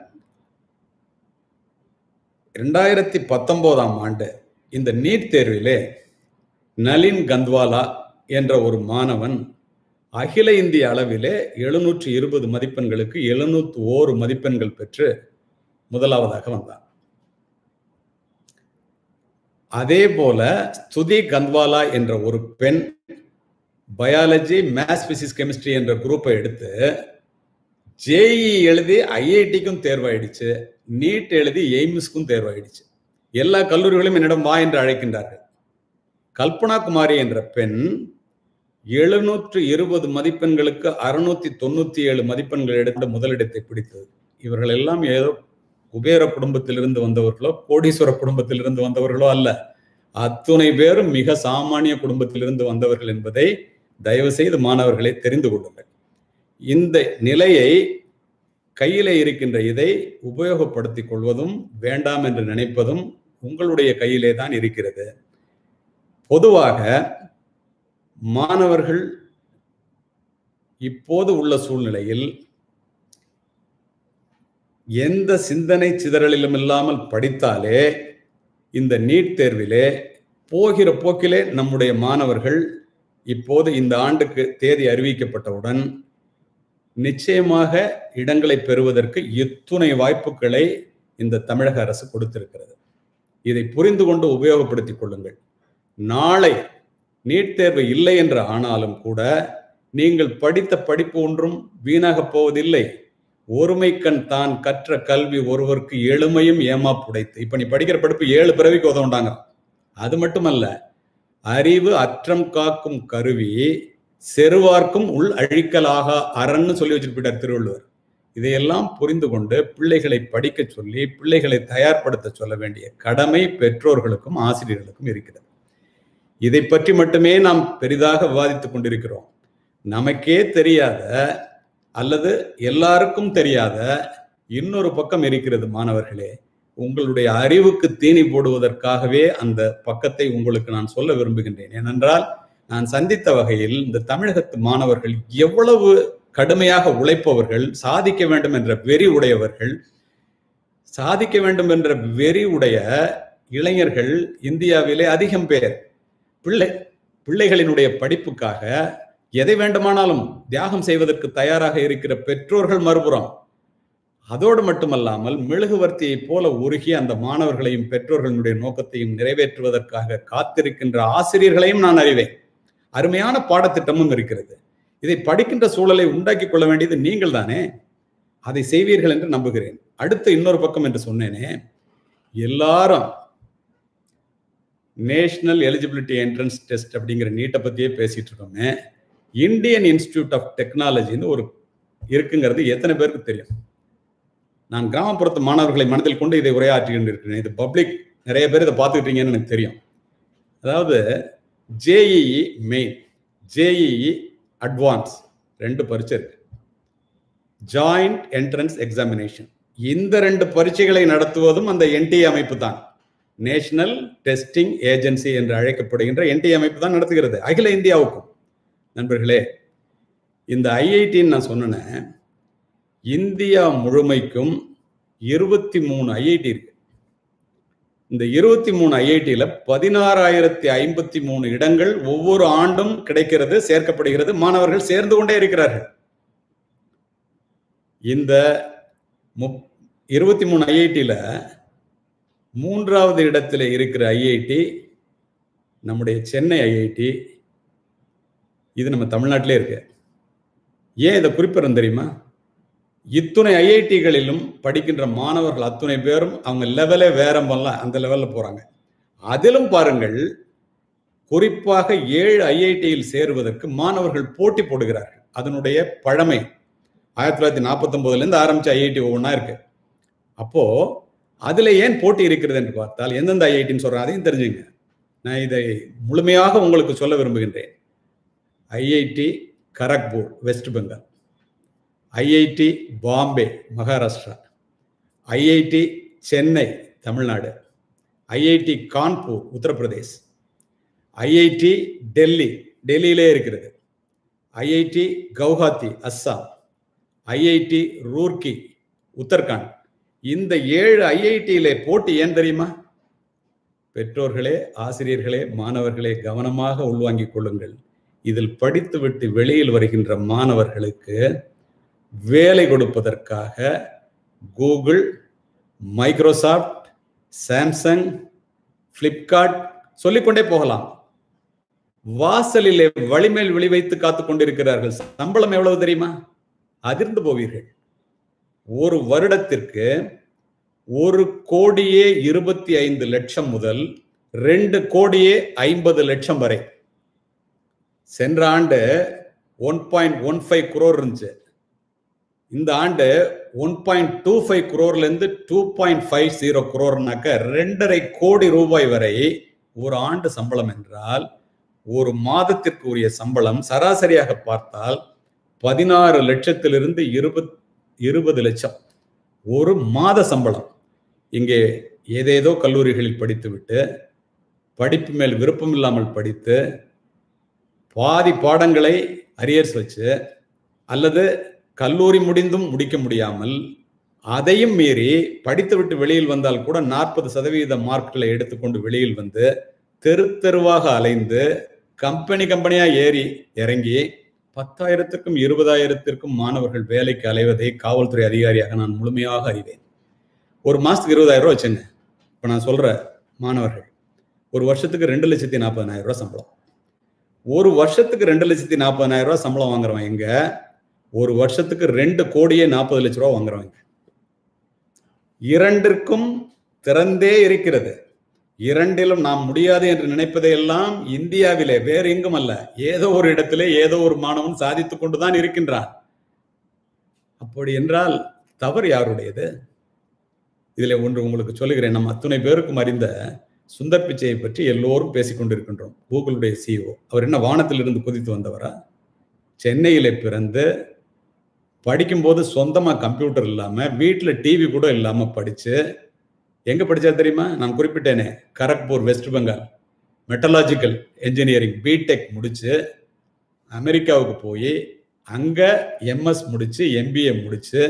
இரண்டாயிரத்தி பத்தொன்பதாம் ஆண்டு இந்த நீட் தேர்விலே நளின் கந்த்வாலா என்ற ஒரு மாணவன் அகில இந்திய அளவிலே எழுநூற்றி இருபது மதிப்பெண்களுக்கு எழுநூத்தி ஓரு மதிப்பெண்கள் பெற்று முதலாவதாக வந்தான் அதே போல ஸ்துதி கந்த்வாலா என்ற ஒரு பெண் பயாலஜி மேத்ஸ் பிசிக்ஸ் கெமிஸ்ட்ரி என்ற குரூப்பை எடுத்து ஜேஇ எழுதி ஐஐடிக்கும் தேர்வாயிடுச்சு நீட் எழுதி எய்ம்ஸ்க்கும் தேர்வாயிடுச்சு எல்லா கல்லூரிகளும் என்னிடம் வா என்று அழைக்கின்றார்கள் கல்பனா குமாரி என்ற பெண் எழுநூற்று இருபது மதிப்பெண்களுக்கு அறுநூத்தி தொண்ணூத்தி ஏழு மதிப்பெண்கள் எடுத்த முதலிடத்தை பிடித்தது இவர்கள் எல்லாம் ஏதோ குபேர குடும்பத்திலிருந்து வந்தவர்களோ கோடீஸ்வர குடும்பத்திலிருந்து வந்தவர்களோ அல்ல அத்துணை பேரும் மிக சாமானிய குடும்பத்திலிருந்து வந்தவர்கள் என்பதை தயவு செய்து மாணவர்களை தெரிந்து கொள்ளுங்கள் இந்த நிலையை கையில இருக்கின்ற இதை உபயோகப்படுத்திக் கொள்வதும் வேண்டாம் என்று நினைப்பதும் உங்களுடைய கையிலே தான் இருக்கிறது பொதுவாக மாணவர்கள் இப்போது உள்ள சூழ்நிலையில் எந்த சிந்தனை சிதறலிலும் இல்லாமல் படித்தாலே இந்த நீட் தேர்விலே போகிற போக்கிலே நம்முடைய மாணவர்கள் இப்போது இந்த ஆண்டுக்கு தேதி அறிவிக்கப்பட்டவுடன் நிச்சயமாக இடங்களை பெறுவதற்கு இத்துணை வாய்ப்புகளை இந்த தமிழக அரசு கொடுத்திருக்கிறது இதை புரிந்து கொண்டு உபயோகப்படுத்திக் கொள்ளுங்கள் நாளை நீட் தேர்வு இல்லை என்று ஆனாலும் கூட நீங்கள் படித்த படிப்பு ஒன்றும் வீணாக போவதில்லை ஒருமைக்கண் தான் கற்ற கல்வி ஒருவருக்கு எளிமையும் ஏமா புடைத்து இப்ப நீ படிக்கிற படிப்பு ஏழு பிறவிக்கு உதவுண்டாங்க அது மட்டுமல்ல அறிவு அற்றம் காக்கும் கருவி செருவார்க்கும் உள் அழிக்கலாக அறன்னு சொல்லி வச்சுட்டு போயிட்டார் திருவள்ளுவர் இதையெல்லாம் புரிந்து கொண்டு பிள்ளைகளை படிக்க சொல்லி பிள்ளைகளை தயார்படுத்த சொல்ல வேண்டிய கடமை பெற்றோர்களுக்கும் ஆசிரியர்களுக்கும் இருக்கிறது இதை பற்றி மட்டுமே நாம் பெரிதாக விவாதித்துக் கொண்டிருக்கிறோம் நமக்கே தெரியாத அல்லது எல்லாருக்கும் தெரியாத இன்னொரு பக்கம் இருக்கிறது மாணவர்களே உங்களுடைய அறிவுக்கு தீனி போடுவதற்காகவே அந்த பக்கத்தை உங்களுக்கு நான் சொல்ல விரும்புகின்றேன் ஏனென்றால் நான் சந்தித்த வகையில் இந்த தமிழகத்து மாணவர்கள் எவ்வளவு கடுமையாக உழைப்பவர்கள் சாதிக்க வேண்டும் என்ற வெறி உடையவர்கள் சாதிக்க வேண்டும் என்ற வெறி உடைய இளைஞர்கள் இந்தியாவிலே அதிகம் பேர் பிள்ளை பிள்ளைகளினுடைய படிப்புக்காக எதை வேண்டுமானாலும் தியாகம் செய்வதற்கு தயாராக இருக்கிற பெற்றோர்கள் மறுபுறம் அதோடு மட்டுமல்லாமல் மெழுகுவர்த்தியை போல உருகி அந்த மாணவர்களையும் பெற்றோர்களுடைய நோக்கத்தையும் நிறைவேற்றுவதற்காக காத்திருக்கின்ற ஆசிரியர்களையும் நான் அறிவேன் அருமையான பாடத்திட்டமும் இருக்கிறது இதை படிக்கின்ற சூழலை உண்டாக்கி கொள்ள வேண்டியது நீங்கள் தானே அதை செய்வீர்கள் என்று நம்புகிறேன் அடுத்த இன்னொரு பக்கம் என்று சொன்னேனே எல்லாரும் நேஷனல் எலிஜிபிலிட்டி என்ட்ரன்ஸ் டெஸ்ட் அப்படிங்கிற நீட்டை பத்தியே பேசிட்டு இருக்கோமே இந்தியன் இன்ஸ்டிடியூட் ஆஃப் டெக்னாலஜின்னு ஒரு இருக்குங்கிறது எத்தனை பேருக்கு தெரியும் நான் கிராமப்புறத்து மாணவர்களை மனதில் கொண்டு இதை உரையாற்றி கொண்டிருக்கிறேன் இது பப்ளிக் நிறைய பேர் இதை பார்த்துக்கிட்டீங்கன்னு எனக்கு தெரியும் அதாவது ஜேஇஇ மெயின் ஜேஇஇ அட்வான்ஸ் ரெண்டு பரீட்சை இருக்கு ஜாயிண்ட் என்ட்ரன்ஸ் எக்ஸாமினேஷன் இந்த ரெண்டு பரீட்சைகளை நடத்துவதும் அந்த என்டிஏ அமைப்பு தான் நேஷனல் டெஸ்டிங் ஏஜென்சி என்று அழைக்கப்படுகின்ற என்டிஏ அமைப்பு தான் நடத்துகிறது அகில இந்தியாவுக்கும் நண்பர்களே இந்த ஐஐடின்னு நான் சொன்னேன் இந்தியா முழுமைக்கும் இருபத்தி மூணு ஐஐடி இருக்கு இந்த இருபத்தி மூணு ஐஐடியில பதினாறாயிரத்தி ஐம்பத்தி மூணு இடங்கள் ஒவ்வொரு ஆண்டும் கிடைக்கிறது சேர்க்கப்படுகிறது மாணவர்கள் சேர்ந்து கொண்டே இருக்கிறார்கள் இந்த முப் இருபத்தி மூணு ஐஐடியில மூன்றாவது இடத்துல இருக்கிற ஐஐடி நம்முடைய சென்னை ஐஐடி இது நம்ம தமிழ்நாட்டிலே இருக்கு ஏன் இதை குறிப்பிடறோம் தெரியுமா இத்துணை ஐஐடிகளிலும் படிக்கின்ற மாணவர்கள் அத்துணை பேரும் அவங்க லெவலே வேறம்பல்ல அந்த லெவலில் போறாங்க அதிலும் பாருங்கள் குறிப்பாக ஏழு ஐஐடியில் சேருவதற்கு மாணவர்கள் போட்டி போடுகிறார்கள் அதனுடைய பழமை ஆயிரத்தி தொள்ளாயிரத்தி நாற்பத்தி ஒன்பதுலேருந்து ஆரம்பிச்ச ஐஐடி ஒவ்வொன்றா இருக்கு அப்போ அதுல ஏன் போட்டி இருக்கிறது என்று பார்த்தால் எந்தெந்த ஐஐடின்னு சொல்றேன் அதையும் தெரிஞ்சுங்க நான் இதை முழுமையாக உங்களுக்கு சொல்ல விரும்புகின்றேன் IIT Kharagpur West Bengal IIT Bombay Maharashtra IIT Chennai Tamil Nadu IIT Kanpur Uttar Pradesh IIT Delhi டெல்லியிலே இருக்கிறது ஐஐடி கவுஹாத்தி அஸ்ஸாம் ஐஐடி ரூர்கி உத்தரகாண்ட் இந்த ஏழு ஐஐடியிலே போட்டி ஏன் தெரியுமா பெற்றோர்களே ஆசிரியர்களே மாணவர்களே கவனமாக உள்வாங்கிக் கொள்ளுங்கள் இதில் படித்துவிட்டு வெளியில் வருகின்ற மாணவர்களுக்கு வேலை கொடுப்பதற்காக கூகுள் மைக்ரோசாஃப்ட் சாம்சங் பிளிப்கார்ட் சொல்லிக்கொண்டே போகலாம் வாசலிலே வழிமேல் விழி வைத்து காத்து கொண்டிருக்கிறார்கள் சம்பளம் எவ்வளவு தெரியுமா அதிர்ந்து போவீர்கள் ஒரு வருடத்திற்கு ஒரு கோடியே இருபத்தி ஐந்து லட்சம் முதல் ரெண்டு கோடியே ஐம்பது லட்சம் வரை சென்ற ஆண்டு one point one five crore இருந்துச்சு இந்த ஆண்டு ஒன் பாயிண்ட் டூ ஃபைவ் குரோர்ல இருந்து டூ பாயிண்ட் ஃபைவ் ஜீரோ குரோர்னாக்க ரெண்டரை கோடி ரூபாய் வரை ஒரு ஆண்டு சம்பளம் என்றால் ஒரு மாதத்திற்கு உரிய சம்பளம் சராசரியாக பார்த்தால் பதினாறு லட்சத்திலிருந்து இருபத் இருபது லட்சம் ஒரு மாத சம்பளம் இங்கே ஏதேதோ கல்லூரிகளில் படித்துவிட்டு படிப்பு மேல் விருப்பம் இல்லாமல் படித்து பாதி பாடங்களை அரியர்ஸ் வச்சு அல்லது கல்லூரி முடிந்தும் முடிக்க முடியாமல் அதையும் மீறி படித்துவிட்டு வெளியில் வந்தால் கூட நாற்பது சதவீத மார்க்களை எடுத்துக்கொண்டு வெளியில் வந்து தெரு தெருவாக அலைந்து கம்பெனி கம்பெனியா ஏறி இறங்கி பத்தாயிரத்திற்கும் இருபதாயிரத்திற்கும் மாணவர்கள் வேலைக்கு அலைவதை காவல்துறை அதிகாரியாக நான் முழுமையாக அறிவேன் ஒரு மாசத்துக்கு இருபதாயிரம் ரூபா வச்சுங்க இப்போ நான் சொல்ற மாணவர்கள் ஒரு வருஷத்துக்கு ரெண்டு லட்சத்தி நாற்பதனாயிரம் ரூபாய் சம்பளம் ஒரு வருஷத்துக்கு ரெண்டு லட்சத்தி நாற்பதனாயிரம் ரூபாய் சம்பளம் வாங்குறவன் எங்க ஒரு வருஷத்துக்கு ரெண்டு கோடியே நாற்பது லட்ச ரூபா வாங்குறவங்க இரண்டிற்கும் திறந்தே இருக்கிறது இரண்டிலும் நாம் முடியாது என்று நினைப்பதையெல்லாம் இந்தியாவிலே வேறு எங்கும் அல்ல ஏதோ ஒரு இடத்திலே ஏதோ ஒரு மாணவன் சாதித்துக் கொண்டுதான் இருக்கின்றான் அப்படி என்றால் தவறு யாருடையது இதுல ஒன்று உங்களுக்கு சொல்லுகிறேன் நம்ம அத்துணை பேருக்கும் அறிந்த சுந்தர் பிச்சையை பற்றி எல்லோரும் பேசிக் கொண்டிருக்கின்றோம் கூகுளுடைய சிஓ அவர் என்ன வானத்திலிருந்து குதித்து வந்தவரா சென்னையில பிறந்து படிக்கும்போது சொந்தமா கம்ப்யூட்டர் இல்லாம வீட்டுல டிவி கூட இல்லாம படிச்சு எங்க படிச்சா தெரியுமா நான் குறிப்பிட்டேனே Kharagpur West Bengal metallurgical engineering BTech முடிச்சு அமெரிக்காவுக்கு போய் அங்க எம்எஸ் முடிச்சு எம்பிஏ முடிச்சு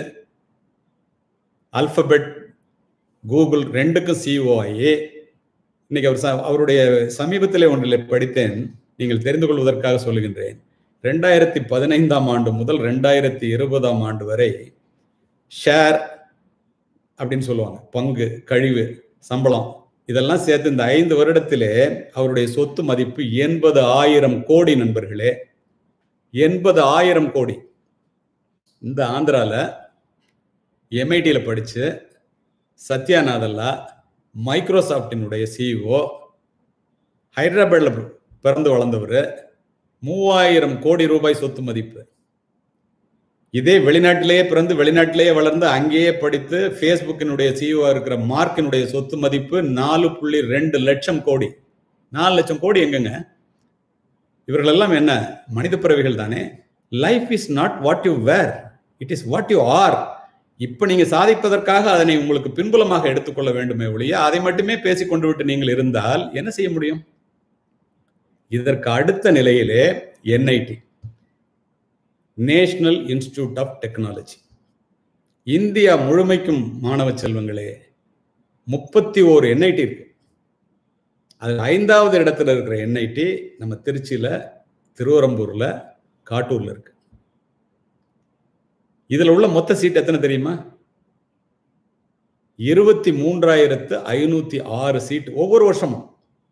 அல்பபெட் கூகுள் ரெண்டுக்கும் சிஓ ஆகி இன்னைக்கு அவர் அவருடைய சமீபத்திலே ஒன்றில் படித்தேன் நீங்கள் தெரிந்து கொள்வதற்காக சொல்லுகின்றேன் ரெண்டாயிரத்தி பதினைந்தாம் ஆண்டு முதல் ரெண்டாயிரத்தி இருபதாம் ஆண்டு வரை ஷேர் அப்படின்னு சொல்லுவாங்க பங்கு கழிவு சம்பளம் இதெல்லாம் சேர்த்து இந்த ஐந்து வருடத்திலே அவருடைய சொத்து மதிப்பு எண்பது ஆயிரம் கோடி நண்பர்களே எண்பது ஆயிரம் கோடி இந்த ஆந்திரால எம்ஐடியில் படிச்சு சத்யா நாதல்லா மைக்ரோசாஃப்டினுடைய சிஇஓ ஹைதராபாத்தில் பிறந்து வளர்ந்தவர் மூவாயிரம் கோடி ரூபாய் சொத்து மதிப்பு இதே வெளிநாட்டிலேயே பிறந்து வெளிநாட்டிலேயே வளர்ந்து அங்கேயே படித்து ஃபேஸ்புக்கினுடைய சிஇஓ இருக்கிற மார்க்கினுடைய சொத்து மதிப்பு நாலு புள்ளி ரெண்டு லட்சம் கோடி நாலு லட்சம் கோடி எங்கங்க இவர்கள் எல்லாம் என்ன மனித பிறவிகள் தானே life is not what you wear it is what you are இப்ப நீங்க சாதிப்பதற்காக அதனை உங்களுக்கு பின்புலமாக எடுத்துக்கொள்ள வேண்டுமே ஒழிய அதை மட்டுமே பேசிக் கொண்டு விட்டு நீங்கள் இருந்தால் என்ன செய்ய முடியும் இதற்கு அடுத்த நிலையிலே NIT National Institute of Technology India முழுமைக்கும் மாணவ செல்வங்களே முப்பத்தி ஓரு என்ஐடி இருக்கு அது ஐந்தாவது இடத்துல இருக்கிற என்ஐடி நம்ம திருச்சியில திருவரம்பூர்ல காட்டூர்ல இருக்கு இதுல உள்ள மொத்த சீட் எத்தனை தெரியுமா இருபத்தி மூன்றாயிரத்து ஐநூத்தி ஆறு சீட் ஒவ்வொரு வருஷமும்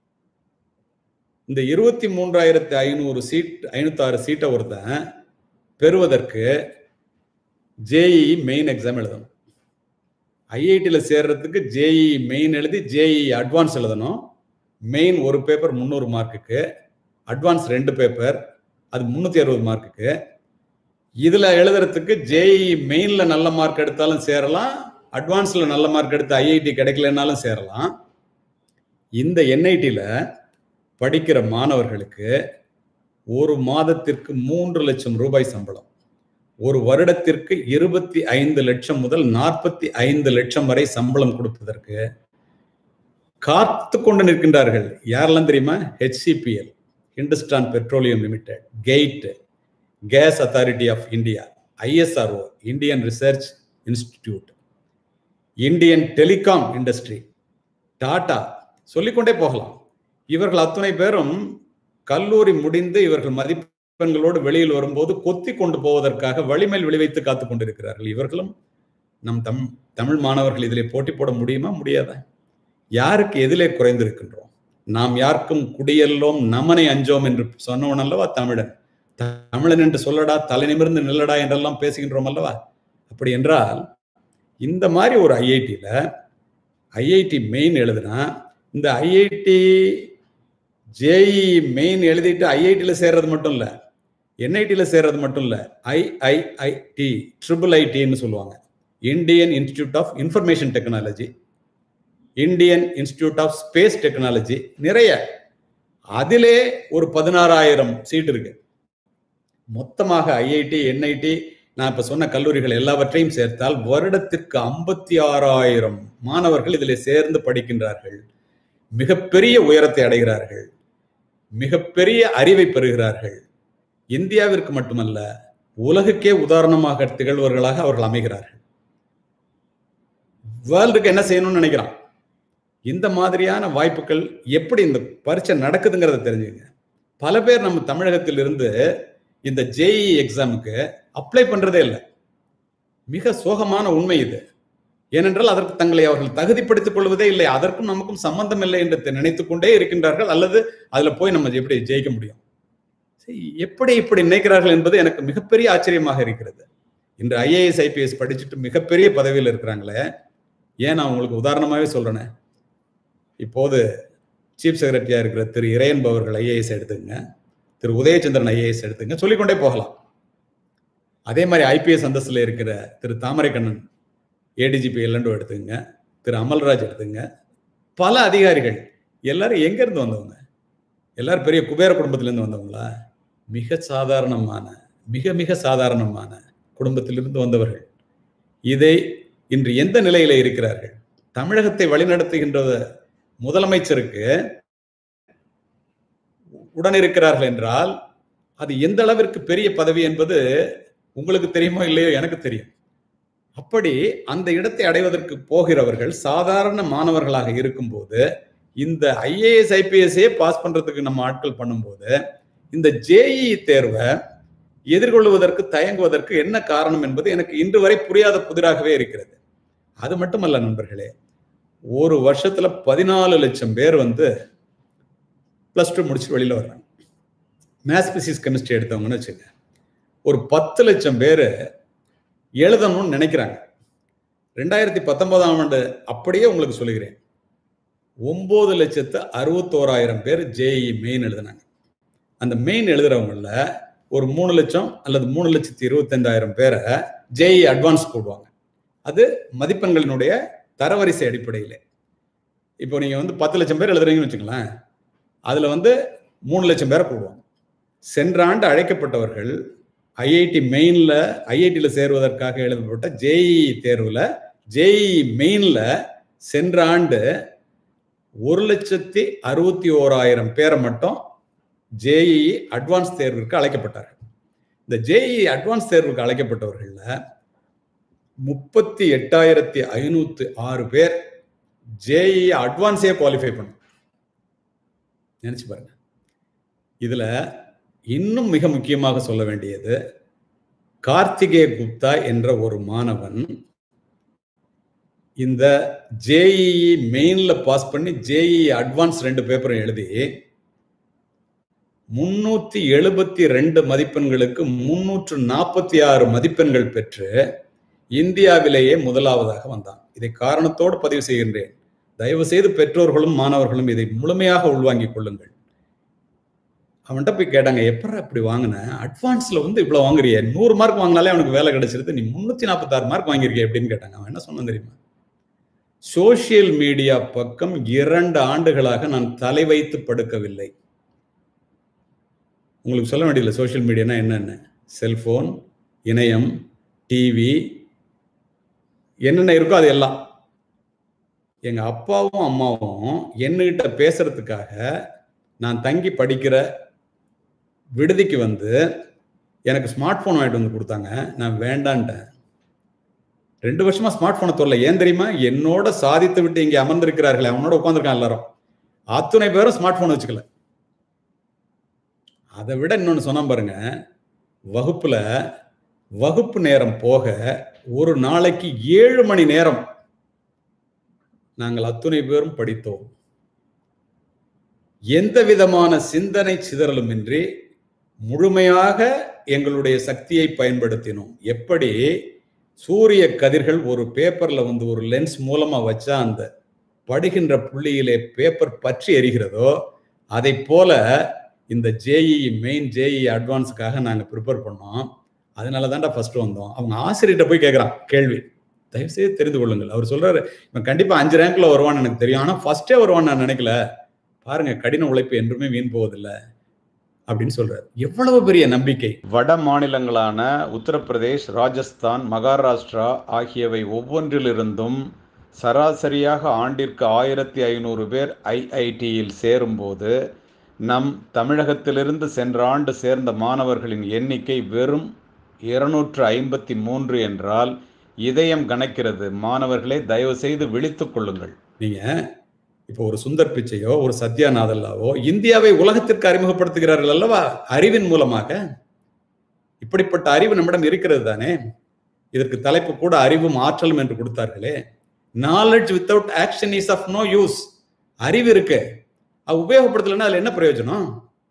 இந்த இருபத்தி மூன்றாயிரத்து ஐநூறு சீட் ஐநூத்தி ஆறு சீட்டை ஒருத்தன் பெறுவதற்கு ஜேஇ மெயின் எக்ஸாம் எழுதணும் ஐஐடியில் சேர்றதுக்கு ஜேஇ மெயின் எழுதி ஜேஇ அட்வான்ஸ் எழுதணும் மெயின் ஒரு பேப்பர் முந்நூறு மார்க்குக்கு அட்வான்ஸ் ரெண்டு பேப்பர் அது முந்நூற்றி அறுபது மார்க்குக்கு இதில் எழுதுறதுக்கு ஜேஇ மெயினில் நல்ல மார்க் எடுத்தாலும் சேரலாம் அட்வான்ஸில் நல்ல மார்க் எடுத்து ஐஐடி கிடைக்கலனாலும் சேரலாம் இந்த என்ஐடியில் படிக்கிற மாணவர்களுக்கு ஒரு மாதத்திற்கு மூன்று லட்சம் ரூபாய் சம்பளம் ஒரு வருடத்திற்கு இருபத்தி ஐந்து லட்சம் முதல் நாற்பத்தி ஐந்து லட்சம் வரை சம்பளம் கொடுப்பதற்கு காத்து கொண்டு நிற்கின்றார்கள் யாரெல்லாம் தெரியுமா ஹெச்சிபிஎல் ஹிந்துஸ்தான் பெட்ரோலியம் லிமிடெட் கெய்ட் gas authority of India ISRO Indian research institute Indian telecom industry Tata சொல்லிக்கொண்டே போகலாம் இவர்கள் அத்தனை பேரும் கல்லூரி முடிந்து இவர்கள் மதிப்பெண்களோடு வெளியில் வரும்போது கொத்தி கொண்டு போவதற்காக வலிமையில் விளைவித்து காத்து கொண்டிருக்கிறார்கள் இவர்களும் நம் தம் தமிழ் மாணவர்கள் இதிலே போட்டி போட முடியுமா முடியாதா யாருக்கு எதிலே குறைந்திருக்கின்றோம் நாம் யாருக்கும் குடியெல்லோம் நமனை அஞ்சோம் என்று சொன்னவன் அல்லவா தமிழன் தமிழன் என்று சொல்லடா தலை நிமிர்ந்து நில்லடா என்றெல்லாம் பேசுகின்றோம் அல்லவா அப்படி என்றால் இந்த மாதிரி ஒரு ஐஐடியில் ஐஐடி மெயின் எழுதுனா இந்த ஐஐடி ஜேஇ மெயின் எழுதிட்டு ஐஐடியில் சேர்றது மட்டும் இல்லை என்ஐடியில் சேர்றது மட்டும் இல்லை ஐஐஐடி ட்ரிபிள் ஐடின்னு சொல்லுவாங்க Indian Institute of Information Technology Indian Institute of Space Technology நிறைய அதிலே ஒரு பதினாறாயிரம் சீட் இருக்கு மொத்தமாக ஐஐடி என்ஐடி நான் இப்ப சொன்ன கல்லூரிகள் எல்லாவற்றையும் சேர்த்தால் வருடத்திற்கு ஐம்பத்தி ஆறாயிரம் மாணவர்கள் இதில் சேர்ந்து படிக்கின்றார்கள் மிகப்பெரிய உயரத்தை அடைகிறார்கள் மிகப்பெரிய அறிவை பெறுகிறார்கள் இந்தியாவிற்கு மட்டுமல்ல உலகுக்கே உதாரணமாக திகழ்வர்களாக அவர்கள் அமைகிறார்கள் வேர்ல்டுக்கு என்ன செய்யணும்னு நினைக்கிறான் இந்த மாதிரியான வாய்ப்புகள் எப்படி இந்த பரீட்சை நடக்குதுங்கிறத தெரிஞ்சுங்க பல பேர் நம்ம தமிழகத்தில் இருந்து இந்த ஜேஇ எக்ஸாமுக்கு அப்ளை பண்றதே இல்லை மிக சோகமான உண்மை இது ஏனென்றால் அதற்கு தங்களை அவர்கள் தகுதிப்படுத்திக் கொள்வதே இல்லை அதற்கும் நமக்கும் சம்பந்தம் இல்லை என்று நினைத்துக் கொண்டே இருக்கின்றார்கள் அல்லது அதுல போய் நம்ம எப்படி ஜெயிக்க முடியும் எப்படி இப்படி நினைக்கிறார்கள் என்பது எனக்கு மிகப்பெரிய ஆச்சரியமாக இருக்கிறது இன்று ஐஏஎஸ் ஐபிஎஸ் படிச்சுட்டு மிகப்பெரிய பதவியில் இருக்கிறாங்களே ஏன் நான் உங்களுக்கு உதாரணமாகவே சொல்றேனே இப்போது சீஃப் செக்ரட்டரியா இருக்கிற திரு இறையன்பு அவர்கள் ஐஏஎஸ் எடுத்துங்க திரு உதயச்சந்திரன் ஐஏஎஸ் எடுத்துங்க சொல்லிக்கொண்டே போகலாம் அதே மாதிரி ஐபிஎஸ் அந்தஸ்தில் இருக்கிற திரு தாமரைக்கண்ணன் ஏடிஜிபி எல்லண்டோ எடுத்துங்க திரு அமல்ராஜ் எடுத்துங்க பல அதிகாரிகள் எல்லாரும் எங்கேருந்து வந்தவங்க எல்லாரும் பெரிய குபேர குடும்பத்திலேருந்து வந்தவங்களா மிக சாதாரணமான மிக மிக சாதாரணமான குடும்பத்திலிருந்து வந்தவர்கள் இதை இன்று எந்த நிலையில இருக்கிறார்கள் தமிழகத்தை வழிநடத்துகின்ற முதலமைச்சருக்கு உடன் இருக்கிறார்கள் என்றால் அது எந்த அளவிற்கு பெரிய பதவி என்பது உங்களுக்கு தெரியுமோ இல்லையோ எனக்கு தெரியும் அப்படி அந்த இடத்தை அடைவதற்கு போகிறவர்கள் சாதாரண மாணவர்களாக இருக்கும்போது இந்த ஐஏஎஸ் ஐபிஎஸ்ஏ பாஸ் பண்றதுக்கு நம்ம ஆட்கள் பண்ணும்போது இந்த ஜேஇ தேர்வை எதிர்கொள்வதற்கு தயங்குவதற்கு என்ன காரணம் என்பது எனக்கு இன்று வரை புரியாத புதிராகவே இருக்கிறது அது மட்டுமல்ல நண்பர்களே ஒரு வருஷத்துல பதினாலு லட்சம் பேர் வந்து ப்ளஸ் டூ முடிச்சுட்டு வெளியில வர்றாங்க மேத்ஸ் பிசிக்ஸ் கெமிஸ்ட்ரி எடுத்தவங்கன்னு வச்சுங்க ஒரு பத்து லட்சம் பேர் எழுதணும்னு நினைக்கிறாங்க ரெண்டாயிரத்தி பத்தொன்பதாம் ஆண்டு அப்படியே உங்களுக்கு சொல்லுகிறேன் ஒன்பது லட்சத்து அறுபத்தோராயிரம் பேர் ஜேஇ மெயின் எழுதினாங்க அந்த மெயின் எழுதுறவங்கள ஒரு மூணு லட்சம் அல்லது மூணு லட்சத்தி இருபத்தஞ்சாயிரம் பேரை ஜேஇ அட்வான்ஸ் போடுவாங்க அது மதிப்பெண்களினுடைய தரவரிசை அடிப்படையில் இப்போ நீங்க வந்து பத்து லட்சம் பேர் எழுதுறீங்கன்னு வச்சுங்களேன் அதுல வந்து மூணு லட்சம் பேரை போடுவாங்க சென்ற ஆண்டு அழைக்கப்பட்டவர்கள் ஐஐடி மெயின்ல ஐஐடியில் சேருவதற்காக எழுதப்பட்ட ஜேஇ தேர்வுல ஜேஇ மெயின்ல சென்ற ஆண்டு ஒரு லட்சத்தி அறுபத்தி ஓராயிரம் பேரை மட்டும் ஜேஇ அட்வான்ஸ் தேர்விற்கு அழைக்கப்பட்டார்கள் இந்த ஜேஇ அட்வான்ஸ் தேர்வுக்கு அழைக்கப்பட்டவர்கள்ல முப்பத்தி எட்டாயிரத்தி ஐநூத்தி ஆறு பேர் ஜேஇ அட்வான்ஸே குவாலிஃபை பண்ணும் நினைச்சு பாருங்க இதுல இன்னும் மிக முக்கியமாக சொல்ல வேண்டியது கார்த்திகே குப்தா என்ற ஒரு மாணவன் இந்த ஜேஇ மெயின்ல பாஸ் பண்ணி ஜேஇ அட்வான்ஸ் ரெண்டு பேப்பரும் எழுதி முன்னூத்தி எழுபத்தி ரெண்டு மதிப்பெண்களுக்கு முன்னூற்று நாற்பத்தி ஆறு மதிப்பெண்கள் பெற்று இந்தியாவிலேயே முதலாவதாக வந்தான் இதை காரணத்தோடு பதிவு செய்கின்றேன் தயவு செய்து பெற்றோர்களும் மாணவர்களும் இதை முழுமையாக உள்வாங்கிக் கொள்ளுங்கள் அவன்கிட்ட போய் கேட்டாங்க எப்பற அப்படி வாங்கின அட்வான்ஸ்ல வந்து இவ்வளவு வாங்குறிய நூறு மார்க் வாங்கினாலே அவனுக்கு வேலை கிடைச்சிருது நீ முன்னூத்தி நாற்பத்தாறு மார்க் வாங்கியிருக்கிய அப்படின்னு கேட்டாங்க அவன் என்ன சொன்னான் தெரியுமா சோசியல் மீடியா பக்கம் இரண்டு ஆண்டுகளாக நான் தலை வைத்து படுக்கவில்லை உங்களுக்கு சொல்ல வேண்டியதில்லை சோசியல் மீடியானா என்னென்ன செல்போன் இணையம் டிவி என்னென்ன இருக்கோ அது எல்லாம் எங்க அப்பாவும் அம்மாவும் என்கிட்ட பேசுறதுக்காக நான் தங்கி படிக்கிற விடுதிக்கு வந்து எனக்கு ஸ்மார்ட் போன் வாங்கிட்டு வந்து கொடுத்தாங்க நான் வேண்டான்ட்டேன் ரெண்டு வருஷமா ஸ்மார்ட் போனை தொல்லை ஏன் தெரியுமா என்னோட சாதித்து விட்டு இங்கே அமர்ந்திருக்கிறார்களே அவனோட உட்காந்துருக்கான் எல்லாரும் அத்துணை பேரும் ஸ்மார்ட் போன் வச்சுக்கல அதை விட இன்னொன்று சொன்னா பாருங்க வகுப்புல வகுப்பு நேரம் போக ஒரு நாளைக்கு ஏழு மணி நேரம் நாங்கள் அத்துணை பேரும் படித்தோம் எந்த விதமான சிந்தனை சிதறலுமின்றி முழுமையாக எங்களுடைய சக்தியை பயன்படுத்தினோம் எப்படி சூரிய கதிர்கள் ஒரு பேப்பர்ல வந்து ஒரு லென்ஸ் மூலமா வச்சா அந்த படுகின்ற புள்ளியிலே பேப்பர் பற்றி எரிகிறதோ அதை போல இந்த ஜேஇ மெயின் ஜேஇ அட்வான்ஸுக்காக நாங்கள் ப்ரிப்பேர் பண்ணோம் அதனால தான்டா ஃபர்ஸ்ட் வந்தோம் அவங்க ஆசிரியர்கிட்ட போய் கேட்குறான் கேள்வி தயவுசெய்து தெரிந்து கொள்ளுங்கள் அவர் சொல்றாரு இவன் கண்டிப்பா அஞ்சு ரேங்க்ல வருவான்னு எனக்கு தெரியும் ஆனா ஃபர்ஸ்டே வருவான்னு நான் நினைக்கல பாருங்க கடின உழைப்பு என்றுமே வீண் போவதில்லை அப்படின்னு சொல்றாரு எவ்வளவு பெரிய நம்பிக்கை வட மாநிலங்களான உத்தரப்பிரதேஷ் ராஜஸ்தான் மகாராஷ்டிரா ஆகியவை ஒவ்வொன்றிலிருந்தும் சராசரியாக ஆண்டிற்கு ஆயிரத்தி ஐநூறு பேர் ஐஐடியில் சேரும்போது நம் தமிழகத்திலிருந்து சென்ற ஆண்டு சேர்ந்த மாணவர்களின் எண்ணிக்கை வெறும் இருநூற்று ஐம்பத்தி மூன்று என்றால் இதயம் கணக்கிறது மாணவர்களே தயவு செய்து விழித்துக் கொள்ளுங்கள் நீங்க இப்போ ஒரு சுந்தர் பிச்சையோ ஒரு சத்யா நாதல்லாவோ இந்தியாவை உலகத்திற்கு அறிமுகப்படுத்துகிறார்கள் அல்லவா அறிவின் மூலமாக இப்படிப்பட்ட அறிவு நம்மிடம் இருக்கிறது தானே இதற்கு தலைப்பு கூட அறிவும் ஆற்றலும் என்று கொடுத்தார்களே knowledge without action is of no use அறிவு இருக்கு அது உபயோகப்படுத்தலைன்னா அதுல என்ன பிரயோஜனம்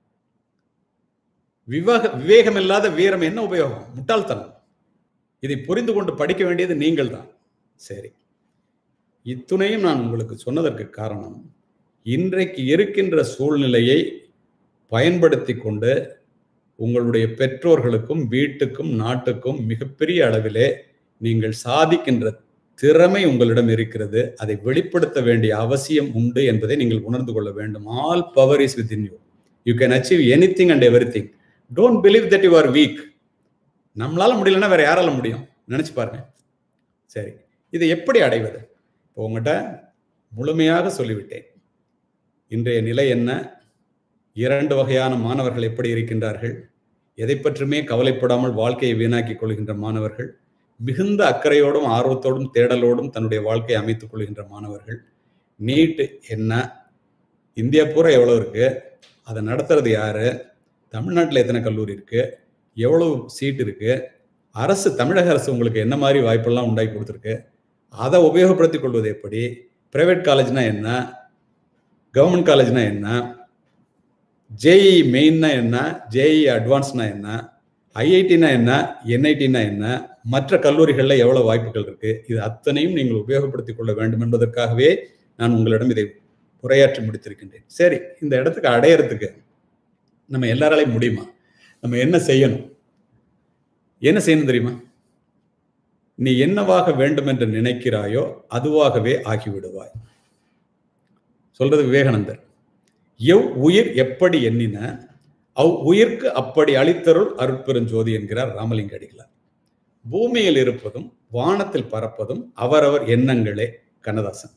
விவாக விவேகம் இல்லாத வீரம் என்ன உபயோகம் முட்டாள்தனம் இதை புரிந்து கொண்டு படிக்க வேண்டியது நீங்கள் தான் சரி இத்துணையும் நான் உங்களுக்கு சொன்னதற்கு காரணம் இன்றைக்கு இருக்கின்ற சூழ்நிலையை பயன்படுத்தி கொண்டு உங்களுடைய பெற்றோர்களுக்கும் வீட்டுக்கும் நாட்டுக்கும் மிகப்பெரிய அளவிலே நீங்கள் சாதிக்கின்ற திறமை உங்களிடம் இருக்கிறது அதை வெளிப்படுத்த வேண்டிய அவசியம் உண்டு என்பதை நீங்கள் உணர்ந்து கொள்ள வேண்டும் all power is within you you can achieve anything and everything don't believe that you are weak நம்மளால முடியலன்னா வேற யாரால முடியும் நினைச்சு பாருங்க சரி இதை எப்படி அடைவது இப்போ உங்கள்கிட்ட முழுமையாக சொல்லிவிட்டேன் இன்றைய நிலை என்ன இரண்டு வகையான மாணவர்கள் எப்படி இருக்கின்றார்கள் எதை பற்றுமே கவலைப்படாமல் வாழ்க்கையை வீணாக்கி கொள்கின்ற மாணவர்கள் மிகுந்த அக்கறையோடும் ஆர்வத்தோடும் தேடலோடும் தன்னுடைய வாழ்க்கையை அமைத்துக் கொள்கின்ற மாணவர்கள் நீட் என்ன இந்தியா பூரா எவ்வளோ இருக்கு அதை நடத்துறது யாரு தமிழ்நாட்டில் எத்தனை கல்லூரி இருக்கு எவ்வளவு சீட் இருக்கு அரசு தமிழக அரசு உங்களுக்கு என்ன மாதிரி வாய்ப்பெல்லாம் உண்டாக்கி கொடுத்துருக்கு அதை உபயோகப்படுத்திக் கொள்வது எப்படி பிரைவேட் காலேஜ்னா என்ன கவர்மெண்ட் காலேஜ்னா என்ன ஜேஇ மெயின்னா என்ன ஜேஇ அட்வான்ஸ்னா என்ன ஐஐடினா என்ன என்ஐடினா என்ன மற்ற கல்லூரிகளில் எவ்வளவு வாய்ப்புகள் இருக்கு இது அத்தனையும் நீங்கள் உபயோகப்படுத்திக் கொள்ள வேண்டும் என்பதற்காகவே நான் உங்களிடம் இதை உரையாற்றி முடித்திருக்கின்றேன் சரி இந்த இடத்துக்கு அடையறதுக்கு நம்ம எல்லாராலையும் முடியுமா நம்ம என்ன செய்யணும் என்ன செய்யணும் தெரியுமா நீ என்னவாக வேண்டும் என்று நினைக்கிறாயோ அதுவாகவே ஆகிவிடுவாய் சொல்றது விவேகானந்தர் எவ் உயிர் எப்படி எண்ணின அவ் உயிர்க்கு அப்படி அளித்தருள் அருட்பெருஞ்சோதி என்கிறார் ராமலிங்க அடிகளார் பூமியில் இருப்பதும் வானத்தில் பறப்பதும் அவரவர் எண்ணங்களே கண்ணதாசன்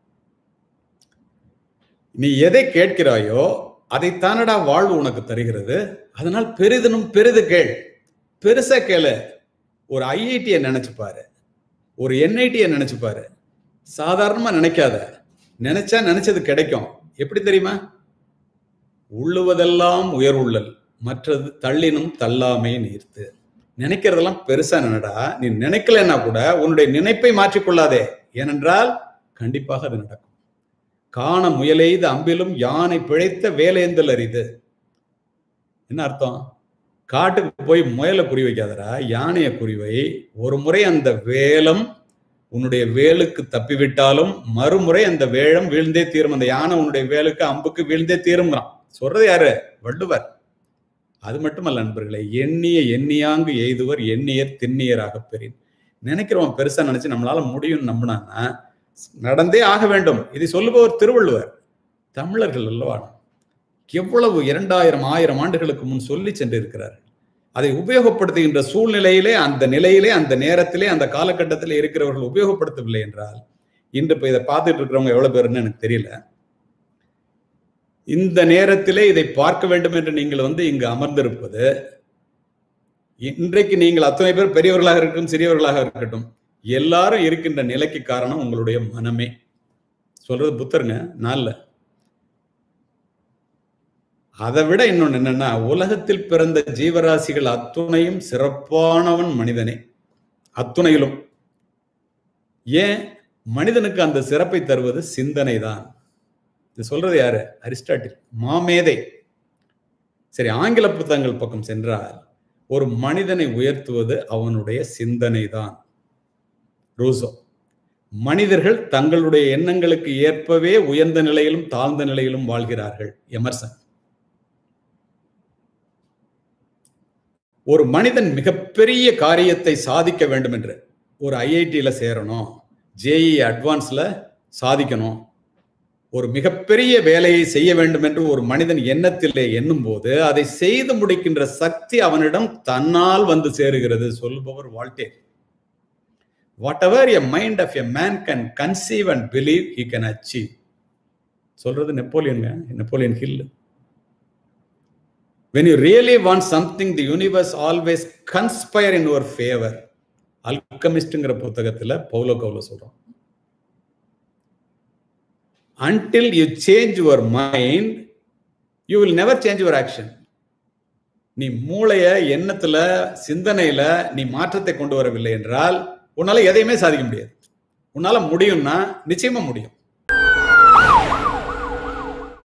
நீ எதை கேட்கிறாயோ அதை தானடா வாழ்வு உனக்கு தருகிறது அதனால் பெரிதனும் பெரிது கேள் பெருசா கேளு ஒரு ஐஐடியை நினைச்சு பாரு ஒரு என்ஐடியை நினைச்சு பாரு சாதாரணமா நினைக்காத நினைச்சா நினைச்சது கிடைக்கும் எப்படி தெரியுமா உள்ளுவதெல்லாம் உயர்வுள்ளல் மற்றது தள்ளினும் தள்ளாமே நீர்த்து நினைக்கிறதெல்லாம் பெருசா நினடா நீ நினைக்கலன்னா கூட உன்னுடைய நினைப்பை மாற்றிக்கொள்ளாதே ஏனென்றால் கண்டிப்பாக அது நடக்கும் காண முயலெய்து அம்பிலும் யானை பிழைத்த வேலேந்தல் அரிது என்ன அர்த்தம் காட்டுக்கு போய் முயலை குறி வைக்காதடா யானையை குறிவை ஒரு முறை அந்த வேலம் உன்னுடைய வேலுக்கு தப்பிவிட்டாலும் மறுமுறை அந்த வேழம் வீழ்ந்தே தீரும் அந்த யானை உன்னுடைய வேலுக்கு அம்புக்கு வீழ்ந்தே தீருங்கிறான் சொல்றது யாரு வள்ளுவர் அது மட்டுமல்ல நண்பர்களே எண்ணிய எண்ணியாங்கு எய்துவர் எண்ணியர் திண்ணியராக பெறின் நினைக்கிறவன் பெருசா நினைச்சு நம்மளால முடியும் நம்பினான்னா நடந்தே ஆக வேண்டும் இதை சொல்லுபவர் திருவள்ளுவர் தமிழர்கள் அல்லவா எவ்வளவு இரண்டாயிரம் ஆயிரம் ஆண்டுகளுக்கு முன் சொல்லி சென்றிருக்கிறார்கள் அதை உபயோகப்படுத்துகின்ற சூழ்நிலையிலே அந்த நிலையிலே அந்த நேரத்திலே அந்த காலகட்டத்திலே இருக்கிறவர்கள் உபயோகப்படுத்தவில்லை என்றால் இன்று இப்போ இதை பார்த்துட்டு இருக்கிறவங்க எவ்வளவு பேருன்னு எனக்கு தெரியல இந்த நேரத்திலே இதை பார்க்க வேண்டும் என்று நீங்கள் வந்து இங்கு அமர்ந்திருப்பது இன்றைக்கு நீங்கள் அத்தனை பேர் பெரியவர்களாக இருக்கட்டும் சிறியவர்களாக இருக்கட்டும் எல்லாரும் இருக்கின்ற நிலைக்கு காரணம் உங்களுடைய மனமே சொல்றது புத்தருங்க நாள்ல அதை விட இன்னொன்னு என்னன்னா உலகத்தில் பிறந்த ஜீவராசிகள் அத்துணையும் சிறப்பானவன் மனிதனே அத்துணையிலும் ஏன் மனிதனுக்கு அந்த சிறப்பை தருவது சிந்தனை தான் இது சொல்றது யாரு அரிஸ்டாட்டில் மாமேதை சரி ஆங்கில புத்தகங்கள் பக்கம் சென்றால் ஒரு மனிதனை உயர்த்துவது அவனுடைய சிந்தனை தான் ரூசோ மனிதர்கள் தங்களுடைய எண்ணங்களுக்கு ஏற்பவே உயர்ந்த நிலையிலும் தாழ்ந்த நிலையிலும் வாழ்கிறார்கள் எமர்சன் ஒரு மனிதன் மிகப்பெரிய காரியத்தை சாதிக்க வேண்டும் என்று ஒரு ஐஐடியில சேரணும் ஜேஇ அட்வான்ஸ்ல சாதிக்கணும் ஒரு மிகப்பெரிய வேலையை செய்ய வேண்டும் என்று ஒரு மனிதன் எண்ணத்திலே எண்ணும் போது அதை செய்து முடிக்கின்ற சக்தி அவனிடம் தன்னால் வந்து சேருகிறது சொல்லுபவர் Voltaire whatever a mind of a man can conceive and believe he can achieve சொல்றது நெப்போலியனுங்க Napoleon Hill when you really want something the universe always conspire in your favor அல்கமிஸ்ட்ங்கிற புத்தகத்துல பௌலோ கவுல சொல்றோம் until you change your mind you will never change your action நீ மூளைய எண்ணத்துல சிந்தனையில நீ மாற்றத்தை கொண்டு வரவில்லை என்றால் உன்னால எதையுமே சாதிக்க முடியாது உன்னால முடியும்னா நிச்சயமா முடியும்